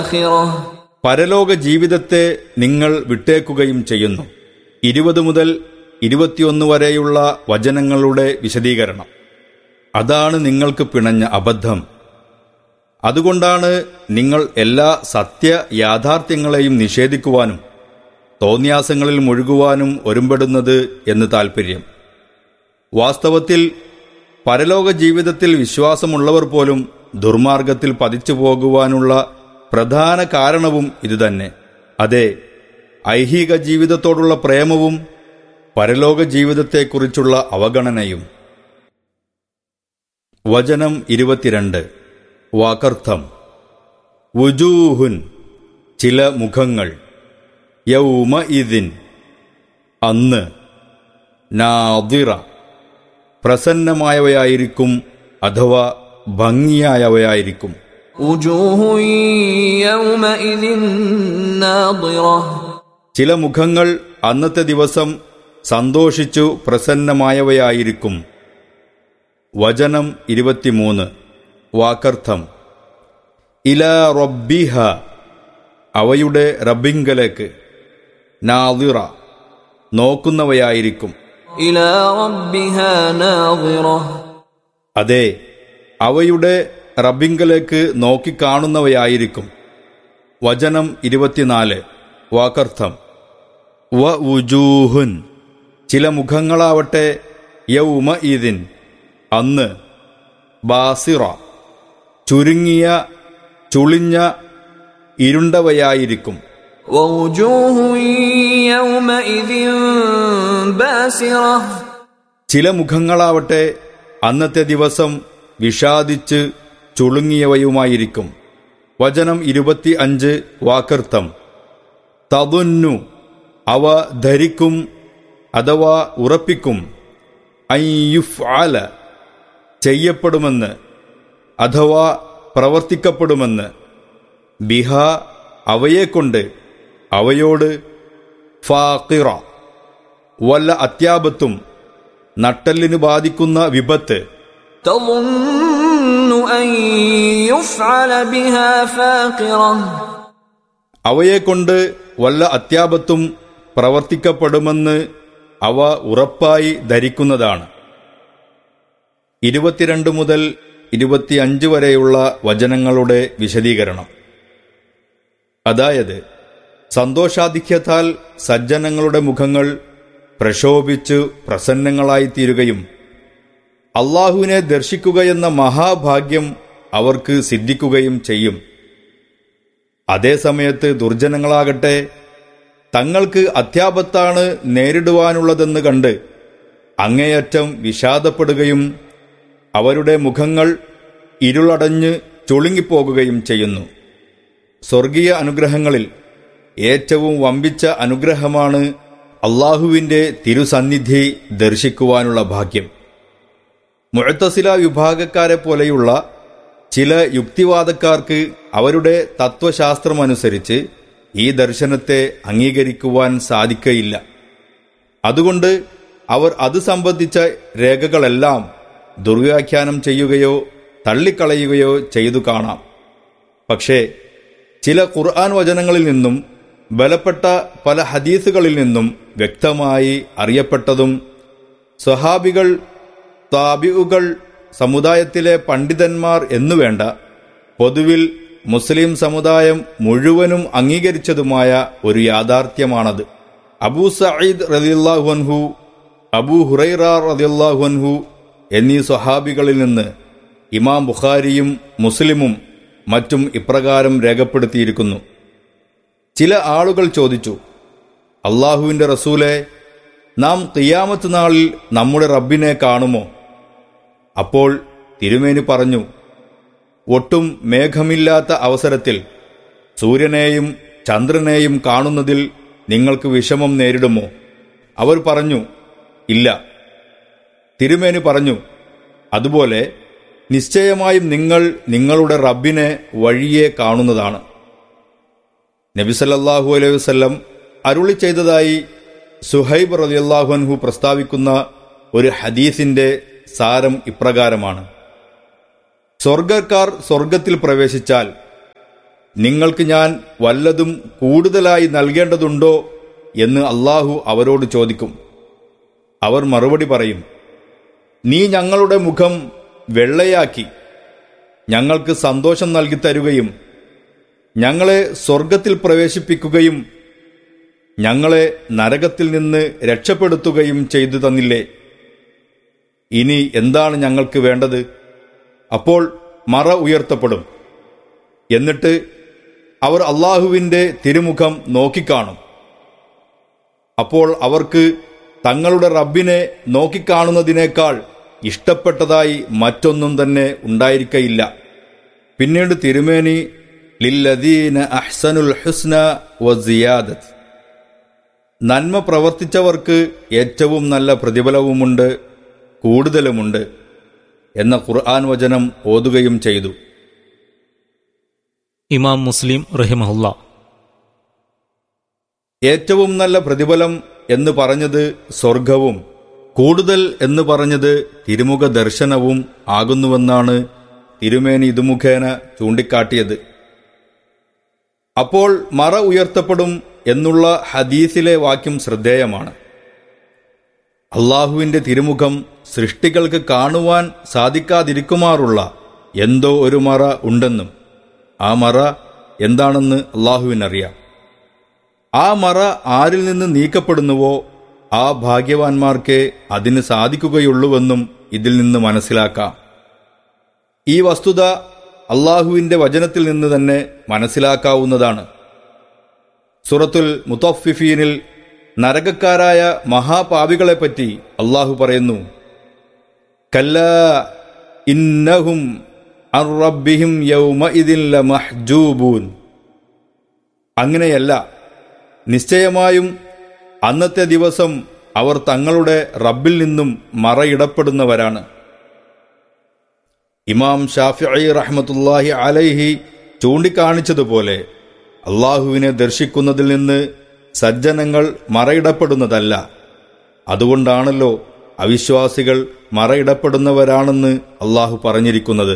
الآخرة പരലോക ജീവിതത്തെ നിങ്ങൾ വിട്ടേക്കുകയും ചെയ്യുന്നു ഇരുപത് മുതൽ ഇരുപത്തിയൊന്ന് വരെയുള്ള വചനങ്ങളുടെ വിശദീകരണം അതാണ് നിങ്ങൾക്ക് പിണഞ്ഞ അബദ്ധം അതുകൊണ്ടാണ് നിങ്ങൾ എല്ലാ സത്യ യാഥാർത്ഥ്യങ്ങളെയും നിഷേധിക്കുവാനും തോന്യാസങ്ങളിൽ മുഴുകുവാനും ഒരുമ്പെടുന്നത് എന്ന് താൽപ്പര്യം വാസ്തവത്തിൽ പരലോക ജീവിതത്തിൽ വിശ്വാസമുള്ളവർ പോലും ദുർമാർഗത്തിൽ പതിച്ചു പോകുവാനുള്ള പ്രധാന കാരണവും ഇതുതന്നെ അതെ ഐഹിക ജീവിതത്തോടുള്ള പ്രേമവും പരലോക ജീവിതത്തെക്കുറിച്ചുള്ള അവഗണനയും വചനം ഇരുപത്തിരണ്ട് വാക്കർത്ഥം വുജൂഹുൻ ചില മുഖങ്ങൾ യൗമ ഇതിൻ അന്ന് നാദിറ പ്രസന്നമായവയായിരിക്കും അഥവാ ഭംഗിയായവയായിരിക്കും وجوه يومئذ ناضرة ചില മുഖങ്ങൾ അന്നത്തെ ദിവസം സന്തോഷിച്ചു പ്രസന്നമായവയായിരിക്കും വചനം ഇരുപത്തിമൂന്ന് വാക്കർത്ഥം ഇല റബ്ബിഹ അവയുടെ റബ്ബിങ്കലേക്ക് നാദിറ നോക്കുന്നവയായിരിക്കും إلى ربها ناظرة അതെ അവയുടെ റബ്ബിങ്കലേക്ക് നോക്കിക്കാണുന്നവയായിരിക്കും വചനം ഇരുപത്തിനാല് വാക്കർത്ഥം വ ഉജൂഹുൻ ചില മുഖങ്ങളാവട്ടെ യൗമ ഈദിൻ അന്ന് ബാസിറ ചുരുങ്ങിയ ചുളിഞ്ഞ ഇരുണ്ടവയായിരിക്കും ووجوه يومئذ باسرة ചില മുഖങ്ങളാവട്ടെ അന്നത്തെ ദിവസം വിഷാദിച്ച് ചുളുങ്ങിയവയുമായിരിക്കും വചനം ഇരുപത്തി അഞ്ച് വാക്കർത്ഥം തതുന്നു അവ ധരിക്കും അഥവാ ഉറപ്പിക്കും ഐയുഫ് ആല ചെയ്യപ്പെടുമെന്ന് അഥവാ പ്രവർത്തിക്കപ്പെടുമെന്ന് ബിഹ അവയെക്കൊണ്ട് അവയോട് ഫാക്കിറ വല്ല അത്യാപത്തും നട്ടലിന് ബാധിക്കുന്ന വിപത്ത് تظن أن يفعل بها فاقرة അവയെക്കൊണ്ട് വല്ല അത്യാപത്തും പ്രവർത്തിക്കപ്പെടുമെന്ന് അവ ഉറപ്പായി ധരിക്കുന്നതാണ് ഇരുപത്തിരണ്ട് മുതൽ ഇരുപത്തിയഞ്ച് വരെയുള്ള വചനങ്ങളുടെ വിശദീകരണം അതായത് സന്തോഷാധിക്യത്താൽ സജ്ജനങ്ങളുടെ മുഖങ്ങൾ പ്രശോഭിച്ചു പ്രസന്നങ്ങളായിത്തീരുകയും അള്ളാഹുവിനെ ദർശിക്കുകയെന്ന മഹാഭാഗ്യം അവർക്ക് സിദ്ധിക്കുകയും ചെയ്യും അതേസമയത്ത് ദുർജനങ്ങളാകട്ടെ തങ്ങൾക്ക് അത്യാപത്താണ് നേരിടുവാനുള്ളതെന്ന് കണ്ട് അങ്ങേയറ്റം വിഷാദപ്പെടുകയും അവരുടെ മുഖങ്ങൾ ഇരുളടഞ്ഞ് ചുളുങ്ങിപ്പോകുകയും ചെയ്യുന്നു സ്വർഗീയ അനുഗ്രഹങ്ങളിൽ ഏറ്റവും വമ്പിച്ച അനുഗ്രഹമാണ് അള്ളാഹുവിന്റെ തിരുസന്നിധി ദർശിക്കുവാനുള്ള ഭാഗ്യം മുഴത്തസില വിഭാഗക്കാരെ പോലെയുള്ള ചില യുക്തിവാദക്കാർക്ക് അവരുടെ തത്വശാസ്ത്രമനുസരിച്ച് ഈ ദർശനത്തെ അംഗീകരിക്കുവാൻ സാധിക്കയില്ല അതുകൊണ്ട് അവർ അത് സംബന്ധിച്ച രേഖകളെല്ലാം ദുർവ്യാഖ്യാനം ചെയ്യുകയോ തള്ളിക്കളയുകയോ ചെയ്തു കാണാം പക്ഷേ ചില ഖുർആൻ വചനങ്ങളിൽ നിന്നും ബലപ്പെട്ട പല ഹദീസുകളിൽ നിന്നും വ്യക്തമായി അറിയപ്പെട്ടതും സ്വഹാബികൾ താബിഉകൾ സമുദായത്തിലെ പണ്ഡിതന്മാർ എന്നുവേണ്ട പൊതുവിൽ മുസ്ലിം സമുദായം മുഴുവനും അംഗീകരിച്ചതുമായ ഒരു യാഥാർത്ഥ്യമാണത് അബൂ സയ്യിദ് റലിയല്ലാഹുൻഹു അബൂ ഹുറൈറ റലിയല്ലാഹുൻഹു എന്നീ സ്വഹാബികളിൽ നിന്ന് ഇമാം ബുഖാരിയും മുസ്ലിമും മറ്റും ഇപ്രകാരം രേഖപ്പെടുത്തിയിരിക്കുന്നു ചില ആളുകൾ ചോദിച്ചു അള്ളാഹുവിന്റെ റസൂലെ നാം കിയാമത്ത് നാളിൽ നമ്മുടെ റബ്ബിനെ കാണുമോ അപ്പോൾ തിരുമേനി പറഞ്ഞു ഒട്ടും മേഘമില്ലാത്ത അവസരത്തിൽ സൂര്യനെയും ചന്ദ്രനെയും കാണുന്നതിൽ നിങ്ങൾക്ക് വിഷമം നേരിടുമോ അവർ പറഞ്ഞു ഇല്ല തിരുമേനി പറഞ്ഞു അതുപോലെ നിശ്ചയമായും നിങ്ങൾ നിങ്ങളുടെ റബ്ബിനെ വഴിയെ കാണുന്നതാണ് നബിസല്ലാഹു അലൈഹി വസ്ല്ലം അരുളി ചെയ്തതായി സുഹൈബ് റലിയല്ലാഹുൻഹു പ്രസ്താവിക്കുന്ന ഒരു ഹദീസിന്റെ സാരം ഇപ്രകാരമാണ് സ്വർഗക്കാർ സ്വർഗത്തിൽ പ്രവേശിച്ചാൽ നിങ്ങൾക്ക് ഞാൻ വല്ലതും കൂടുതലായി നൽകേണ്ടതുണ്ടോ എന്ന് അള്ളാഹു അവരോട് ചോദിക്കും അവർ മറുപടി പറയും നീ ഞങ്ങളുടെ മുഖം വെള്ളയാക്കി ഞങ്ങൾക്ക് സന്തോഷം നൽകി തരുകയും ഞങ്ങളെ സ്വർഗത്തിൽ പ്രവേശിപ്പിക്കുകയും ഞങ്ങളെ നരകത്തിൽ നിന്ന് രക്ഷപ്പെടുത്തുകയും ചെയ്തു തന്നില്ലേ ഇനി എന്താണ് ഞങ്ങൾക്ക് വേണ്ടത് അപ്പോൾ മറ ഉയർത്തപ്പെടും എന്നിട്ട് അവർ അള്ളാഹുവിൻ്റെ തിരുമുഖം നോക്കിക്കാണും അപ്പോൾ അവർക്ക് തങ്ങളുടെ റബ്ബിനെ നോക്കിക്കാണുന്നതിനേക്കാൾ ഇഷ്ടപ്പെട്ടതായി മറ്റൊന്നും തന്നെ ഉണ്ടായിരിക്കയില്ല പിന്നീട് തിരുമേനി ലില്ലദീന അഹ്സനുൽ ഹുസ്ന വസിയാദത്ത് നന്മ പ്രവർത്തിച്ചവർക്ക് ഏറ്റവും നല്ല പ്രതിഫലവുമുണ്ട് കൂടുതലുമുണ്ട് എന്ന ഖുർആൻ വചനം ഓതുകയും ചെയ്തു ഇമാം മുസ്ലിം റഹിമഹുല്ല ഏറ്റവും നല്ല പ്രതിഫലം എന്ന് പറഞ്ഞത് സ്വർഗവും കൂടുതൽ എന്ന് പറഞ്ഞത് തിരുമുഖ ദർശനവും ആകുന്നുവെന്നാണ് തിരുമേനി ഇതുമുഖേന ചൂണ്ടിക്കാട്ടിയത് അപ്പോൾ മറ ഉയർത്തപ്പെടും എന്നുള്ള ഹദീസിലെ വാക്യം ശ്രദ്ധേയമാണ് അള്ളാഹുവിന്റെ തിരുമുഖം സൃഷ്ടികൾക്ക് കാണുവാൻ സാധിക്കാതിരിക്കുമാറുള്ള എന്തോ ഒരു മറ ഉണ്ടെന്നും ആ മറ എന്താണെന്ന് അള്ളാഹുവിനറിയാം ആ മറ ആരിൽ നിന്ന് നീക്കപ്പെടുന്നുവോ ആ ഭാഗ്യവാന്മാർക്ക് അതിന് സാധിക്കുകയുള്ളൂവെന്നും ഇതിൽ നിന്ന് മനസ്സിലാക്കാം ഈ വസ്തുത അള്ളാഹുവിന്റെ വചനത്തിൽ നിന്ന് തന്നെ മനസ്സിലാക്കാവുന്നതാണ് സുറത്തുൽ മുത്തഫിഫീനിൽ നരകക്കാരായ മഹാപാപികളെപ്പറ്റി അള്ളാഹു പറയുന്നു കല്ല ഇന്നഹും അർ റബ്ബിഹിം യൗമഇദിൻ ലമഹ്ജൂബൂൻ അങ്ങനെയല്ല നിശ്ചയമായും അന്നത്തെ ദിവസം അവർ തങ്ങളുടെ റബ്ബിൽ നിന്നും മറയിടപ്പെടുന്നവരാണ് ഇമാം ഷാഫിഇ റഹ്മത്തുല്ലാഹി അലൈഹി ചൂണ്ടിക്കാണിച്ചതുപോലെ അള്ളാഹുവിനെ ദർശിക്കുന്നതിൽ നിന്ന് സജ്ജനങ്ങൾ മറയിടപ്പെടുന്നതല്ല അതുകൊണ്ടാണല്ലോ അവിശ്വാസികൾ മറയിടപ്പെടുന്നവരാണെന്ന് അള്ളാഹു പറഞ്ഞിരിക്കുന്നത്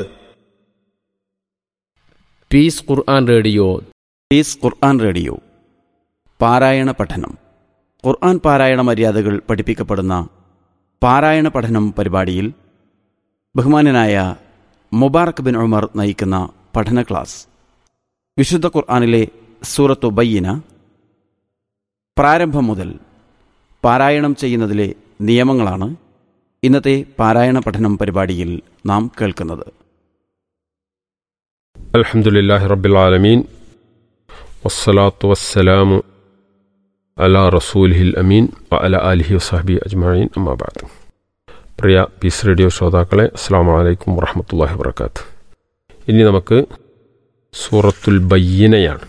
peace Quran radio peace Quran radio പാരായണ പഠനം ഖുർആൻ പാരായണ മര്യാദകൾ പഠിപ്പിക്കപ്പെടുന്ന പാരായണ പഠനം പരിപാടിയിൽ ബഹുമാനനായ മുബാറക് ബിൻ ഉമർ നയിക്കുന്ന പഠന ക്ലാസ് വിശുദ്ധ ഖുർആനിലെ സൂറത്തു ബയ്യന പ്രാരംഭം മുതൽ പാരായണം ചെയ്യുന്നതിലെ നിയമങ്ങളാണ് ഇന്നത്തെ പാരായണ പഠനം പരിപാടിയിൽ നാം കേൾക്കുന്നത് الحمد لله رب العالمين والصلاة والسلام على رسوله الأمين وعلى آله وصحبه أجمعين أما بعد പ്രിയ പീസ് റേഡിയോ ശ്രോതാക്കളെ അസ്സാം വലൈക്കും വറഹമത്തല്ലാഹി വബർക്കാത്ത് ഇനി നമുക്ക് സൂറത്തുൽ ബയ്യനയാണ്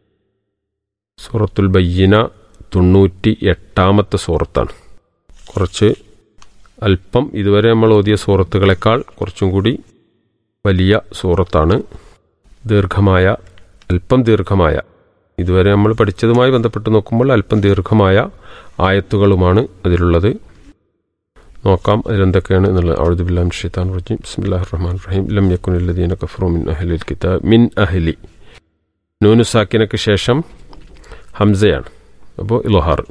സൂറത്തുൽ ബയ്യന തൊണ്ണൂറ്റി എട്ടാമത്തെ സൂറത്താണ് കുറച്ച് അല്പം ഇതുവരെ നമ്മൾ ഓതിയ സൂറത്തുകളെക്കാൾ കുറച്ചും കൂടി വലിയ സൂറത്താണ് ദീർഘമായ അല്പം ദീർഘമായ ഇതുവരെ നമ്മൾ പഠിച്ചതുമായി ബന്ധപ്പെട്ട് നോക്കുമ്പോൾ അല്പം ദീർഘമായ ആയത്തുകളുമാണ് അതിലുള്ളത് നോക്കാം അതിലെന്തൊക്കെയാണ് എന്നുള്ളത് ഔദുബില്ലാം ഷെയ്ത്താൻ റജീം ബിസ്മില്ലാഹി റഹ്മാൻ റഹീം ലം യക്കുനുല്ലദീന കഫറു മിൻ അഹ്ലിൽ കിതാബ് മിൻ അഹ്ലി നൂനു സാക്കിനക്ക് ശേഷം ഹംസയാണ് അപ്പോൾ ഇലഹാർ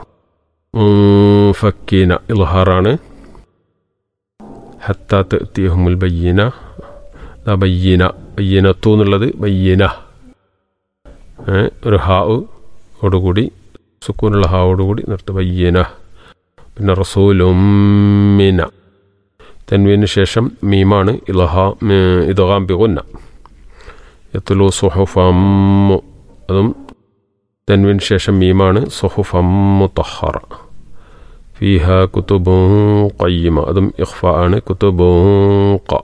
ഫക്കീന ഇലഹാറാണ് ഹത്താത്ത് എത്തിയഹുമുൽ ബയ്യന ദാ ബയ്യന ബയ്യനത്തു എന്നുള്ളത് ബയ്യന ഏ, ഒരു ഹാവ് ഓടുകൂടി സുക്കൂനുള്ള ഹാവോടുകൂടി നിർത്ത ബയ്യന പിന്നെ റസൂലുമിന തെൻവീന് ശേഷം മീമാണ് ഇലഹാ ഇതഹാം ബിഗുന്ന യത്തുലു സുഹുഫമ്മു അതും തെൻവിന് ശേഷം മീമാണ് സുഹുഫമ്മു തഹറ ഫീഹ കുത്തുബു കയ്യമ അതും ഇഖ്ഫ ആണ് കുത്തുബു ക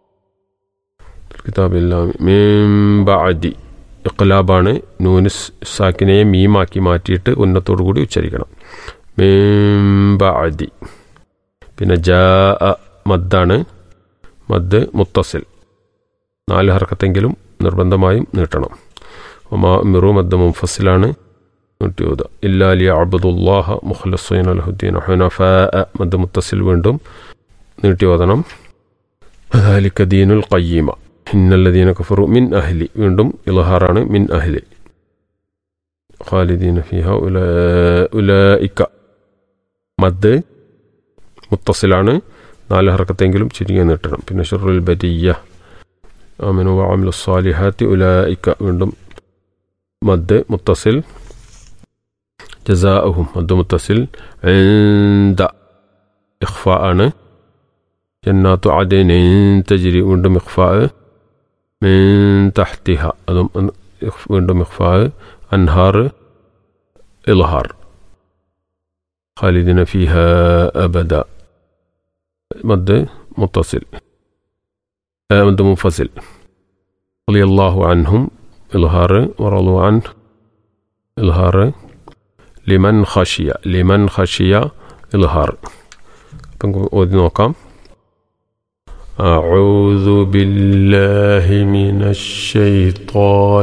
കിതാബില്ലാം മീം ബഅദി ഇഖ്ലാബാണ് നൂന് സാക്കിനെ മീമാക്കി മാറ്റിയിട്ട് ഉന്നത്തോടു കൂടി ഉച്ചരിക്കണം മീം ബഅദി പിന്നെ ജാ മദ്ദാണ് മദ് മുത്തസിൽ നാല് ഹർക്കത്തെങ്കിലും നിർബന്ധമായും നീട്ടണം ഒമാ മിറു മദ് മുംഫസിലാണ് നൂറ്റിയൂത ഇല്ലാലി അബ്ദുല്ലാഹ മുഖ്ലസൈൻ അലഹുദ്ദീൻ ഹുനഫ മദ് മുത്തസിൽ വീണ്ടും നീട്ടി ഓതണം ذلك دين القيمة ഇന്നല്ലദീന കഫറു മിൻ അഹ്ലി വീണ്ടും ഇലഹാറാണ് മിൻ അഹ്ലി ഖാലിദീന ഫിഹ ഉല ഉലഇക്ക മദ് മുത്തസിലാണ് നാല് ഹർക്കത്തെങ്കിലും ചുരുങ്ങി നീട്ടണം പിന്നെ ഷുറുൽ ബരിയ ആമിനു വഅമിലു സ്വാലിഹാത്തി ഉലഇക്ക വീണ്ടും മദ് മുത്തസിൽ ജസാഅഹും മദ് മുത്തസിൽ عند ഇഖ്ഫാ ആണ് ജന്നാത്തു അദനിൻ തജ്രി വീണ്ടും ഇഖ്ഫാ من تحتها അതും ഇഖ്- വീണ്ടും ഇഖ്ഫാ അൻഹാർ ഇൽഹാർ خالدين فيها أبدا مد متصل آه، مد منفصل رضي الله عنهم إظهار ورضوا عنه إظهار لمن خشي لمن خشي إظهار ഓതി നോക്കാം أعوذ بالله من الشيطان